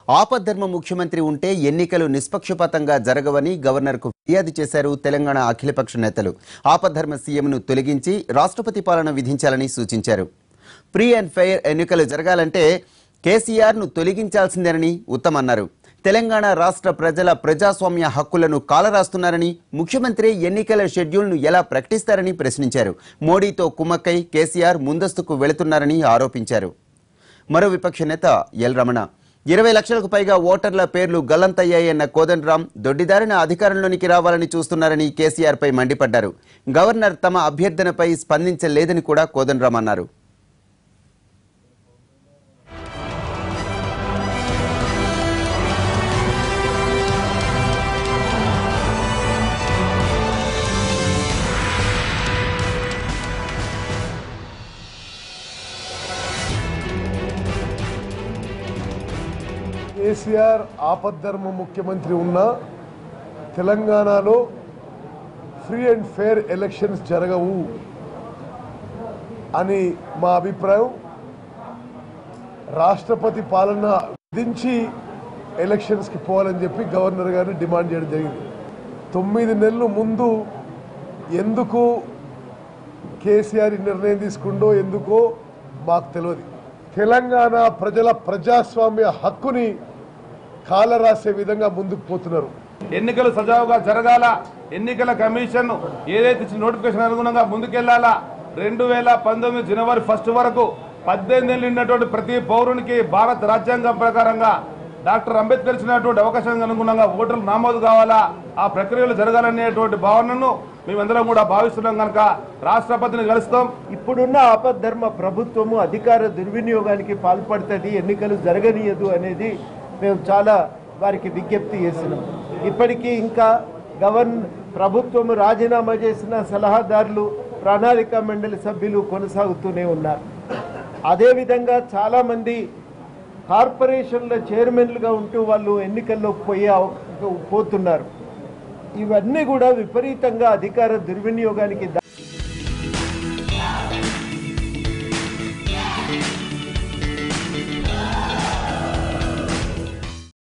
ఆపద్ధర్మ ముఖ్యమంత్రి ఉంటే ఎన్నికలు నిష్పక్షపాతంగా జరగవని గవర్నర్కు ఫిర్యాదు చేశారు తెలంగాణ అఖిలపక్ష నేతలు ఆపద్ధర్మ సీఎంను తొలగించి రాష్ట్రపతి పాలన విధించాలని సూచించారు ఫ్రీ అండ్ ఫెయిర్ ఎన్నికలు జరగాలంటే కేసీఆర్ను తొలగించాల్సిందేనని ఉత్తమన్నారు తెలంగాణ రాష్ట్ర ప్రజల ప్రజాస్వామ్య హక్కులను కాలరాస్తున్నారని ముఖ్యమంత్రి ఎన్నికల షెడ్యూల్ను ఎలా ప్రకటిస్తారని ప్రశ్నించారు మోడీతో కుమ్మక్కై కేసీఆర్ ముందస్తుకు వెళుతున్నారని ఆరోపించారు మరో విపక్ష నేత ఎల్ రమణ ఇరవై లక్షలకు పైగా ఓటర్ల పేర్లు గల్లంతయ్యాయన్న కోదండరాం దొడ్డిదారిన అధికారంలోనికి రావాలని చూస్తున్నారని కేసీఆర్ పై మండిపడ్డారు గవర్నర్ తమ అభ్యర్థనపై స్పందించలేదని కూడా కోదండరాం అన్నారు కేసీఆర్ ఆపద్ధర్మ ముఖ్యమంత్రి ఉన్న తెలంగాణలో ఫ్రీ అండ్ ఫెయిర్ ఎలక్షన్స్ జరగవు అని మా అభిప్రాయం రాష్ట్రపతి పాలన విధించి ఎలక్షన్స్కి పోవాలని చెప్పి గవర్నర్ గారిని డిమాండ్ చేయడం జరిగింది తొమ్మిది నెలలు ముందు ఎందుకు కేసీఆర్ ఈ నిర్ణయం తీసుకుండో ఎందుకో మాకు తెలియదు తెలంగాణ ప్రజల ప్రజాస్వామ్య హక్కుని కాలరాసే విధంగా ముందుకు పోతున్నారు ఎన్నికలు సజావుగా జరగాల ఎన్నికల కమిషన్ ఏదైతే ఇచ్చిన నోటిఫికేషన్ అనుగుణంగా ముందుకెళ్లాలా రెండు వేల పంతొమ్మిది జనవరి ఫస్ట్ వరకు పద్దెనిమిది ఏళ్ళు ఉన్నటువంటి ప్రతి పౌరునికి భారత రాజ్యాంగం ప్రకారంగా డాక్టర్ అంబేద్కర్ ఇచ్చినటువంటి అవకాశానికి అనుగుణంగా ఓటర్లు నమోదు కావాలా ఆ ప్రక్రియలు జరగాలనేటువంటి భావనను మేమందరం కూడా భావిస్తున్నాం కనుక రాష్ట్రపతిని కలుస్తాం ఇప్పుడున్న ఆపద్ధర్మ ప్రభుత్వము అధికార దుర్వినియోగానికి పాల్పడుతుంది ఎన్నికలు జరగనీయదు అనేది మేము చాలా వారికి విజ్ఞప్తి చేసినాం ఇప్పటికీ ఇంకా గవర్న ప్రభుత్వము రాజీనామా చేసిన సలహాదారులు ప్రణాళిక మండలి సభ్యులు కొనసాగుతూనే ఉన్నారు అదేవిధంగా చాలామంది కార్పొరేషన్ల చైర్మన్లుగా ఉంటూ వాళ్ళు ఎన్నికల్లో పోయే అవ- పోతున్నారు ఇవన్నీ కూడా విపరీతంగా అధికార దుర్వినియోగానికి దా-